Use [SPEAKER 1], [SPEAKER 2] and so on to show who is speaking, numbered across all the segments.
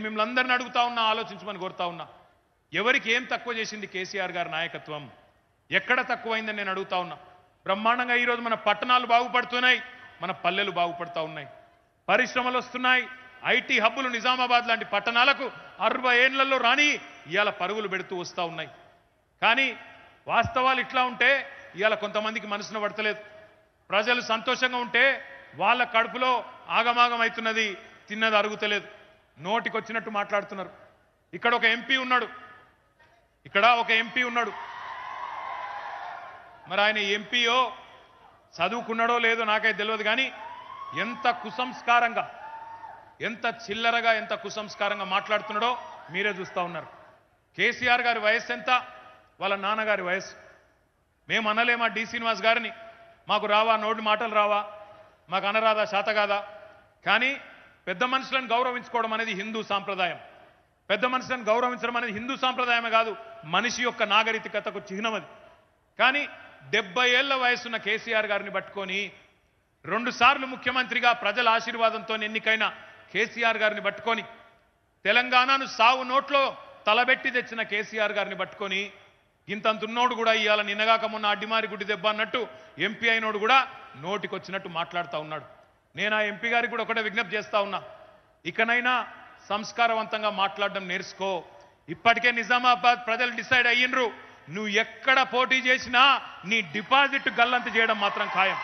[SPEAKER 1] మిమ్మల్ని అందరిని అడుగుతా ఉన్నా ఆలోచించమని కోరుతా ఉన్నా ఎవరికి ఏం తక్కువ చేసింది కేసీఆర్ గారి నాయకత్వం ఎక్కడ తక్కువైందని నేను అడుగుతా ఉన్నా బ్రహ్మాండంగా ఈరోజు మన పట్టణాలు బాగుపడుతున్నాయి మన పల్లెలు బాగుపడుతూ ఉన్నాయి పరిశ్రమలు వస్తున్నాయి ఐటీ హబ్బులు నిజామాబాద్ లాంటి పట్టణాలకు అరవై ఏళ్లలో రాని ఇవాళ పరుగులు పెడుతూ వస్తూ ఉన్నాయి కానీ వాస్తవాలు ఇట్లా ఉంటే ఇవాళ కొంతమందికి మనసున పడతలేదు ప్రజలు సంతోషంగా ఉంటే వాళ్ళ కడుపులో ఆగమాగం అవుతున్నది తిన్నది అరుగుతలేదు నోటికొచ్చినట్టు మాట్లాడుతున్నారు ఇక్కడ ఒక ఎంపీ ఉన్నాడు ఇక్కడ ఒక ఎంపీ ఉన్నాడు మరి ఆయన ఎంపీయో చదువుకున్నాడో లేదో నాకైతే తెలియదు కానీ ఎంత కుసంస్కారంగా ఎంత చిల్లరగా ఎంత కుసంస్కారంగా మాట్లాడుతున్నాడో మీరే చూస్తూ ఉన్నారు కేసీఆర్ గారి వయస్సు ఎంత వాళ్ళ నాన్నగారి వయస్సు మేము అనలేమా డి శ్రీనివాస్ గారిని మాకు రావా నోటి మాటలు రావా మాకు అనరాదా శాత కాదా కానీ పెద్ద మనుషులను గౌరవించుకోవడం అనేది హిందూ సాంప్రదాయం పెద్ద మనుషులను గౌరవించడం అనేది హిందూ సాంప్రదాయమే కాదు మనిషి యొక్క నాగరికతకు చిహ్నం అది కానీ డెబ్బై ఏళ్ల వయసున్న కేసీఆర్ గారిని పట్టుకొని రెండు సార్లు ముఖ్యమంత్రిగా ప్రజల ఆశీర్వాదంతో ఎన్నికైన కేసీఆర్ గారిని పట్టుకొని తెలంగాణను సావు నోట్లో తలబెట్టి తెచ్చిన కేసీఆర్ గారిని పట్టుకొని ఇంతంతున్నోడు కూడా ఇవాళ నిన్నగాక మొన్న అడ్డిమారి గుడ్డి దెబ్బ అన్నట్టు ఎంపీ అయినోడు కూడా నోటికొచ్చినట్టు మాట్లాడుతూ ఉన్నాడు నేను ఆ ఎంపీ గారికి కూడా ఒకటే విజ్ఞప్తి చేస్తా ఉన్నా ఇకనైనా సంస్కారవంతంగా మాట్లాడడం నేర్చుకో ఇప్పటికే నిజామాబాద్ ప్రజలు డిసైడ్ అయ్యిండ్రు నువ్వు ఎక్కడ పోటీ చేసినా నీ డిపాజిట్ గల్లంత చేయడం మాత్రం ఖాయం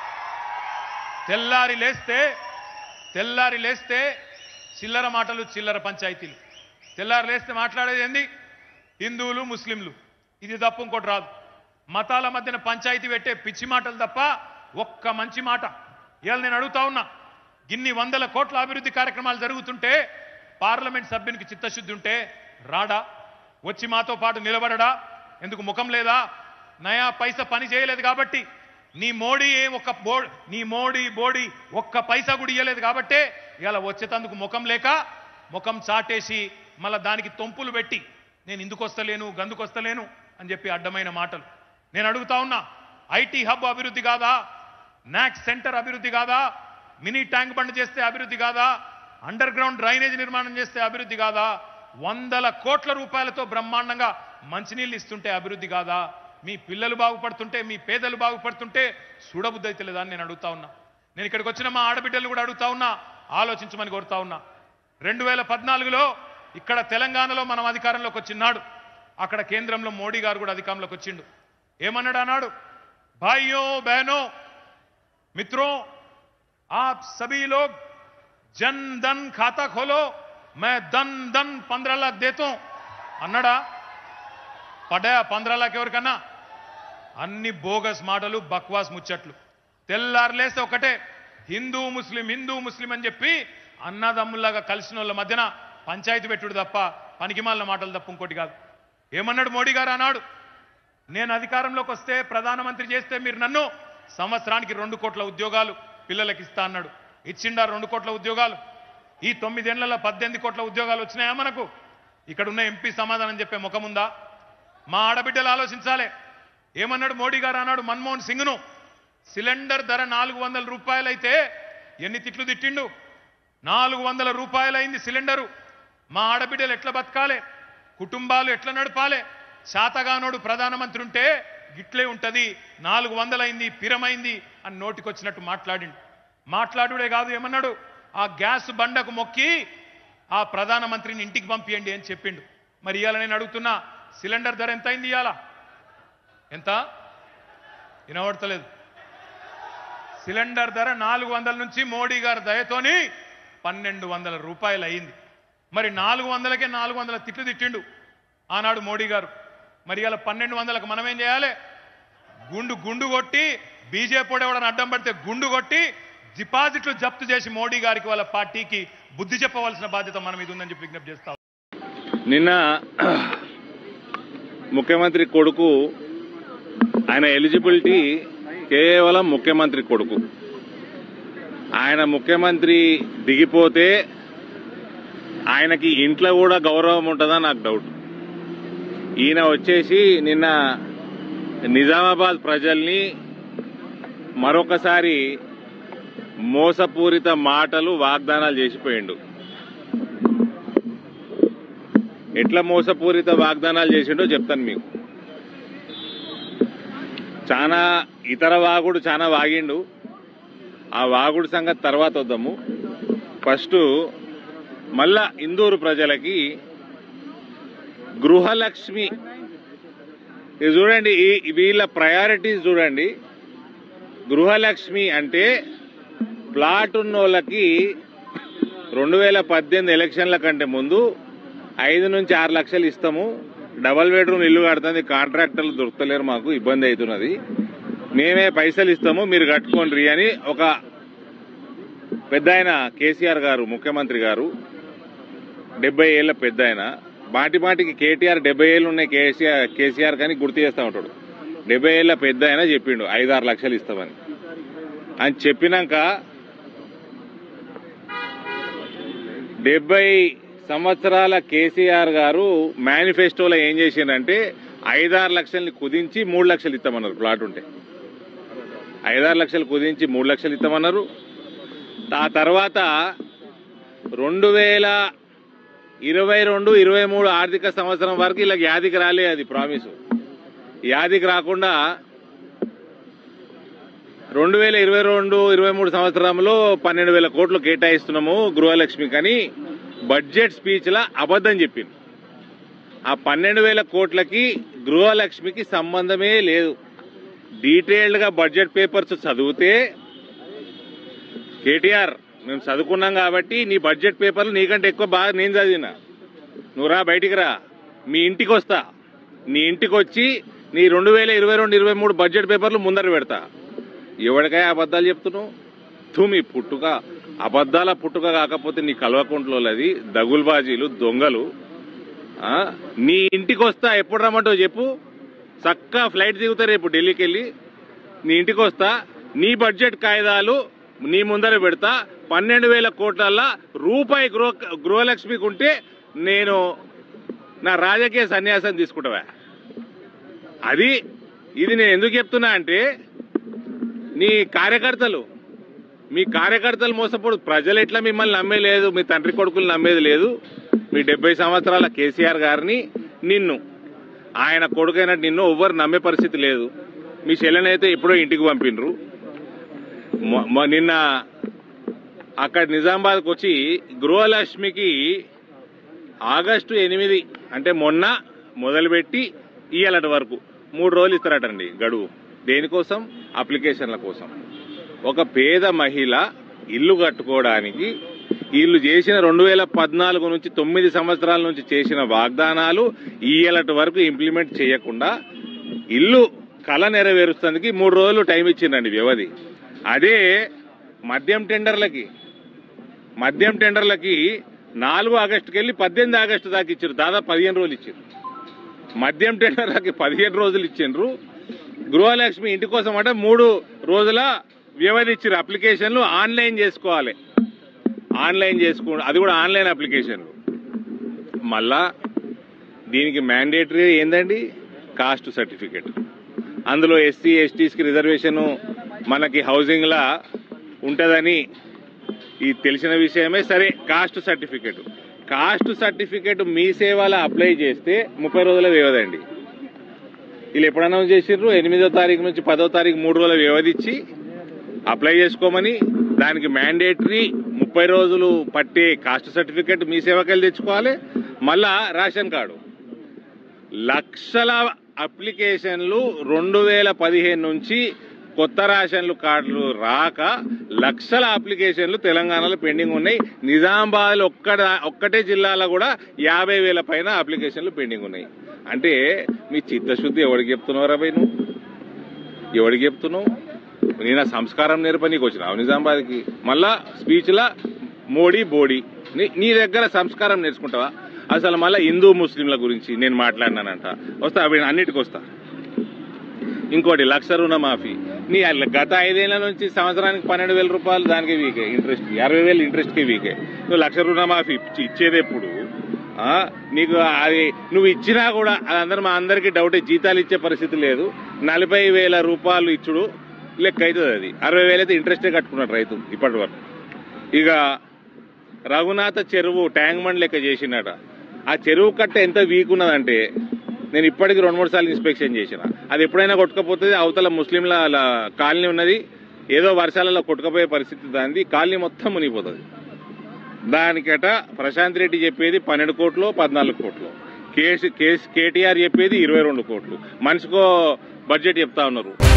[SPEAKER 1] తెల్లారి లేస్తే తెల్లారి లేస్తే చిల్లర మాటలు చిల్లర పంచాయతీలు తెల్లారి లేస్తే మాట్లాడేది ఏంది హిందువులు ముస్లింలు ఇది తప్ప ఇంకోటి రాదు మతాల మధ్యన పంచాయతీ పెట్టే పిచ్చి మాటలు తప్ప ఒక్క మంచి మాట ఇవాళ నేను అడుగుతా ఉన్నా ఇన్ని వందల కోట్ల అభివృద్ధి కార్యక్రమాలు జరుగుతుంటే పార్లమెంట్ సభ్యునికి చిత్తశుద్ధి ఉంటే రాడా వచ్చి మాతో పాటు నిలబడడా ఎందుకు ముఖం లేదా నయా పైసా పని చేయలేదు కాబట్టి నీ మోడీ ఏం ఒక్క బో నీ మోడీ బోడీ ఒక్క పైసా కూడా ఇయ్యలేదు కాబట్టే ఇలా వచ్చేటందుకు ముఖం లేక ముఖం చాటేసి మళ్ళా దానికి తొంపులు పెట్టి నేను ఇందుకు వస్తలేను గందుకు వస్తలేను అని చెప్పి అడ్డమైన మాటలు నేను అడుగుతా ఉన్నా ఐటీ హబ్ అభివృద్ధి కాదా నాక్ సెంటర్ అభివృద్ధి కాదా మినీ ట్యాంక్ బండ్ చేస్తే అభివృద్ధి కాదా అండర్ గ్రౌండ్ డ్రైనేజ్ నిర్మాణం చేస్తే అభివృద్ధి కాదా వందల కోట్ల రూపాయలతో బ్రహ్మాండంగా మంచినీళ్ళు ఇస్తుంటే అభివృద్ధి కాదా మీ పిల్లలు బాగుపడుతుంటే మీ పేదలు బాగుపడుతుంటే చూడబుద్ధి అయితే లేదా అని నేను అడుగుతా ఉన్నా నేను ఇక్కడికి వచ్చిన మా ఆడబిడ్డలు కూడా అడుగుతా ఉన్నా ఆలోచించమని కోరుతా ఉన్నా రెండు వేల పద్నాలుగులో ఇక్కడ తెలంగాణలో మనం అధికారంలోకి వచ్చినాడు అక్కడ కేంద్రంలో మోడీ గారు కూడా అధికారంలోకి వచ్చిండు ఏమన్నాడు అన్నాడు భాయ్యో బహనో मित्रों आप सभी लोग जन धन खाता खोलो मैं धन धन पंद्रह लाख देता हूं అన్నాడా పడ్డాయా పంద్రా లాక్ ఎవరికన్నా అన్ని బోగస్ మాటలు బక్వాస్ ముచ్చట్లు తెల్లారులేస్తే ఒకటే హిందూ ముస్లిం హిందూ ముస్లిం అని చెప్పి అన్నదమ్ముల్లాగా కలిసిన వాళ్ళ మధ్యన పంచాయతీ పెట్టుడు తప్ప పనికిమాలిన మాటలు తప్ప ఇంకోటి కాదు ఏమన్నాడు మోడీ గారు అన్నాడు నేను అధికారంలోకి వస్తే ప్రధానమంత్రి చేస్తే మీరు నన్ను సంవత్సరానికి రెండు కోట్ల ఉద్యోగాలు పిల్లలకి ఇస్తా అన్నాడు ఇచ్చిండా రెండు కోట్ల ఉద్యోగాలు ఈ తొమ్మిదేళ్లలో పద్దెనిమిది కోట్ల ఉద్యోగాలు వచ్చినాయా మనకు ఇక్కడ ఉన్న ఎంపీ సమాధానం చెప్పే ముఖం ఉందా మా ఆడబిడ్డలు ఆలోచించాలి ఏమన్నాడు మోడీ గారు అన్నాడు మన్మోహన్ సింగ్ను సిలిండర్ ధర నాలుగు వందల రూపాయలైతే ఎన్ని తిట్లు తిట్టిండు నాలుగు వందల రూపాయలైంది సిలిండరు మా ఆడబిడ్డలు ఎట్లా బతకాలి కుటుంబాలు ఎట్లా నడపాలి శాతగానోడు ప్రధానమంత్రి ఉంటే గిట్లే ఉంటది నాలుగు వందలైంది పిరమైంది అని నోటికొచ్చినట్టు మాట్లాడిండు మాట్లాడుడే కాదు ఏమన్నాడు ఆ గ్యాస్ బండకు మొక్కి ఆ ప్రధానమంత్రిని ఇంటికి పంపియండి అని చెప్పిండు మరి ఇవాళ నేను అడుగుతున్నా సిలిండర్ ధర ఎంత అయింది ఇవాళ ఎంత వినబడతలేదు సిలిండర్ ధర నాలుగు వందల నుంచి మోడీ గారి దయతోని పన్నెండు వందల రూపాయలు అయింది మరి నాలుగు వందలకే నాలుగు వందల తిట్లు తిట్టిండు ఆనాడు మోడీ గారు మరి ఇలా పన్నెండు వందలకు మనం ఏం చేయాలి గుండు గుండు కొట్టి బీజేపీ ఎవడని అడ్డం పడితే గుండు కొట్టి డిపాజిట్లు జప్తు చేసి మోడీ గారికి వాళ్ళ పార్టీకి బుద్ధి చెప్పవలసిన బాధ్యత మన మీద ఉందని చెప్పి విజ్ఞప్తి చేస్తాం
[SPEAKER 2] నిన్న ముఖ్యమంత్రి కొడుకు ఆయన ఎలిజిబిలిటీ కేవలం ముఖ్యమంత్రి కొడుకు ఆయన ముఖ్యమంత్రి దిగిపోతే ఆయనకి ఇంట్లో కూడా గౌరవం ఉంటుందా నాకు డౌట్ ఈయన వచ్చేసి నిన్న నిజామాబాద్ ప్రజల్ని మరొకసారి మోసపూరిత మాటలు వాగ్దానాలు చేసిపోయిండు ఎట్లా మోసపూరిత వాగ్దానాలు చేసిండో చెప్తాను మీకు చాలా ఇతర వాగుడు చాలా వాగిండు ఆ వాగుడు సంగతి తర్వాత వద్దాము ఫస్ట్ మళ్ళా ఇందూరు ప్రజలకి గృహలక్ష్మి ఇది చూడండి ఈ వీళ్ళ ప్రయారిటీస్ చూడండి గృహలక్ష్మి అంటే ప్లాట్ ఉన్నోళ్ళకి రెండు వేల పద్దెనిమిది ఎలక్షన్ల కంటే ముందు ఐదు నుంచి ఆరు లక్షలు ఇస్తాము డబల్ బెడ్రూమ్ ఇల్లు కడుతుంది కాంట్రాక్టర్లు దొరుకుతలేరు మాకు ఇబ్బంది అవుతున్నది మేమే పైసలు ఇస్తాము మీరు కట్టుకోండి అని ఒక పెద్ద ఆయన కేసీఆర్ గారు ముఖ్యమంత్రి గారు డెబ్బై ఏళ్ళ పెద్ద ఆయన మాటి మాటికి కేటీఆర్ డెబ్బై ఏళ్ళు ఉన్నాయి కేసీఆర్ కేసీఆర్ కానీ గుర్తు చేస్తా ఉంటాడు డెబ్బై ఏళ్ళ పెద్ద ఆయన చెప్పిండు ఐదారు లక్షలు ఇస్తామని అని చెప్పినాక డెబ్బై సంవత్సరాల కేసీఆర్ గారు మేనిఫెస్టోలో ఏం చేసిండంటే ఐదారు లక్షల్ని కుదించి మూడు లక్షలు ఇస్తామన్నారు ప్లాట్ ఉంటే ఐదారు లక్షలు కుదించి మూడు లక్షలు ఇస్తామన్నారు ఆ తర్వాత రెండు వేల ఇరవై రెండు ఇరవై మూడు ఆర్థిక సంవత్సరం వరకు ఇలా యాదికి రాలే అది ప్రామిస్ యాదికి రాకుండా రెండు వేల ఇరవై రెండు ఇరవై మూడు సంవత్సరంలో పన్నెండు వేల కోట్లు కేటాయిస్తున్నాము గృహలక్ష్మి కానీ బడ్జెట్ స్పీచ్లా అబద్ధం చెప్పింది ఆ పన్నెండు వేల కోట్లకి గృహలక్ష్మికి సంబంధమే లేదు డీటెయిల్డ్ గా బడ్జెట్ పేపర్స్ చదివితే కేటీఆర్ మేము చదువుకున్నాం కాబట్టి నీ బడ్జెట్ పేపర్లు నీకంటే ఎక్కువ బాగా నేను చదివినా నువ్వు రా బయటికి రా మీ ఇంటికి వస్తా నీ ఇంటికి వచ్చి నీ రెండు వేల ఇరవై రెండు ఇరవై మూడు బడ్జెట్ పేపర్లు ముందర పెడతా ఎవరికై అబద్ధాలు చెప్తున్నావు తూ మీ పుట్టుక అబద్ధాల పుట్టుక కాకపోతే నీ కల్వకుంట్లో అది దగుల్బాజీలు దొంగలు ఆ, నీ ఇంటికి వస్తా ఎప్పుడు రమ్మంటావు చెప్పు చక్కా ఫ్లైట్ దిగుతా రేపు ఢిల్లీకి వెళ్ళి నీ ఇంటికి వస్తా నీ బడ్జెట్ కాయిదాలు నీ ముందర పెడతా పన్నెండు వేల కోట్లల్లా రూపాయి గృహ గృహలక్ష్మికి ఉంటే నేను నా రాజకీయ సన్యాసం తీసుకుంటావా అది ఇది నేను ఎందుకు చెప్తున్నా అంటే నీ కార్యకర్తలు మీ కార్యకర్తలు మోసపోడు ప్రజలు ఎట్లా మిమ్మల్ని నమ్మేలేదు మీ తండ్రి కొడుకులు నమ్మేది లేదు మీ డెబ్బై సంవత్సరాల కేసీఆర్ గారిని నిన్ను ఆయన కొడుకైన నిన్ను ఎవ్వరు నమ్మే పరిస్థితి లేదు మీ చెల్లెనైతే ఎప్పుడో ఇంటికి పంపిండ్రు మొ- మొ- నిన్న అక్కడ నిజామాబాద్కి వచ్చి గృహలక్ష్మికి ఆగస్టు ఎనిమిది అంటే మొన్న మొదలుపెట్టి ఇయ్యాలటి వరకు మూడు రోజులు ఇస్తారటండి గడువు దేనికోసం అప్లికేషన్ల కోసం ఒక పేద మహిళ ఇల్లు కట్టుకోవడానికి వీళ్ళు చేసిన రెండు వేల పద్నాలుగు నుంచి తొమ్మిది సంవత్సరాల నుంచి చేసిన వాగ్దానాలు ఇయ్యలటి వరకు ఇంప్లిమెంట్ చేయకుండా ఇల్లు కళ నెరవేరుస్తుంది మూడు రోజులు టైం ఇచ్చిందండి వ్యవధి అదే మద్యం టెండర్లకి మద్యం టెండర్లకి నాలుగు ఆగస్టుకి వెళ్ళి పద్దెనిమిది ఆగస్టు దాకా ఇచ్చారు దాదాపు పదిహేను రోజులు ఇచ్చారు మద్యం టెండర్లకి పదిహేను రోజులు ఇచ్చిండ్రు గృహలక్ష్మి ఇంటి కోసం అంటే మూడు రోజుల వ్యవధి ఇచ్చారు అప్లికేషన్లు ఆన్లైన్ చేసుకోవాలి ఆన్లైన్ చేసుకో అది కూడా ఆన్లైన్ అప్లికేషన్లు మళ్ళా దీనికి మ్యాండేటరీ ఏందండి కాస్ట్ సర్టిఫికెట్ అందులో ఎస్సీ ఎస్టీస్కి రిజర్వేషన్ మనకి హౌసింగ్లా ఉంటుందని ఈ తెలిసిన విషయమే సరే కాస్ట్ సర్టిఫికెట్ కాస్ట్ సర్టిఫికెట్ మీ సేవలో అప్లై చేస్తే ముప్పై రోజుల వ్యవధి అండి వీళ్ళు ఎప్పుడు అనౌన్స్ చేసిర్రు ఎనిమిదో తారీఖు నుంచి పదో తారీఖు మూడు రోజుల వ్యవధి ఇచ్చి అప్లై చేసుకోమని దానికి మ్యాండేటరీ ముప్పై రోజులు పట్టే కాస్ట్ సర్టిఫికెట్ మీ సేవకెళ్ళి తెచ్చుకోవాలి మళ్ళా రేషన్ కార్డు లక్షల అప్లికేషన్లు రెండు వేల పదిహేను నుంచి కొత్త రేషన్లు కార్డులు రాక లక్షల అప్లికేషన్లు తెలంగాణలో పెండింగ్ ఉన్నాయి నిజామాబాద్ ఒక్క ఒక్కటే జిల్లాలో కూడా యాభై వేల పైన అప్లికేషన్లు పెండింగ్ ఉన్నాయి అంటే మీ చిత్తశుద్ధి ఎవరికి చెప్తున్నారా భయ్ నువ్వు ఎవరికి చెప్తున్నావు నేను ఆ సంస్కారం నేర్పనీకి వచ్చినావు నిజామాబాద్కి మళ్ళా స్పీచ్లా మోడీ బోడీ నీ నీ దగ్గర సంస్కారం నేర్చుకుంటావా అసలు మళ్ళీ హిందూ ముస్లింల గురించి నేను మాట్లాడినానంట వస్తా అవి అన్నిటికి వస్తా ఇంకోటి లక్ష రుణమాఫీ నీ అల్ల- గత ఐదేళ్ల నుంచి సంవత్సరానికి పన్నెండు వేల రూపాయలు దానికి వీకే ఇంట్రెస్ట్ అరవై వేలు ఇంట్రెస్ట్కి వీకే నువ్వు లక్ష రుణమాఫీ ఇచ్చి- ఇచ్చేది ఎప్పుడు ఆ, నీకు అది నువ్వు ఇచ్చినా కూడా అది అందరు మా అందరికీ డౌటే జీతాలు ఇచ్చే పరిస్థితి లేదు నలభై వేల రూపాయలు ఇచ్చుడు లెక్క అవుతుంది అది అరవై వేలు అయితే ఇంట్రెస్టే కట్టుకున్నాడు రైతు ఇప్పటి వరకు ఇక రఘునాథ చెరువు ట్యాంక్ బండ్ లెక్క చేసినట ఆ చెరువు కట్ట ఎంత వీక్ ఉన్నదంటే నేను ఇప్పటికి రెండు మూడు సార్లు ఇన్స్పెక్షన్ చేసిన అది ఎప్పుడైనా కొట్టుకపోతుంది అవతల ముస్లింల ల- కాలనీ ఉన్నది ఏదో వర్షాలలో కొట్టుకపోయే పరిస్థితి దానిది కాలనీ మొత్తం మునిగిపోతుంది దానికట ప్రశాంత్ రెడ్డి చెప్పేది పన్నెండు కోట్లు పద్నాలుగు కోట్లు కేసీ కేసీ కేటీఆర్ చెప్పేది ఇరవై రెండు కోట్లు మనిషికో బడ్జెట్ చెప్తా ఉన్నారు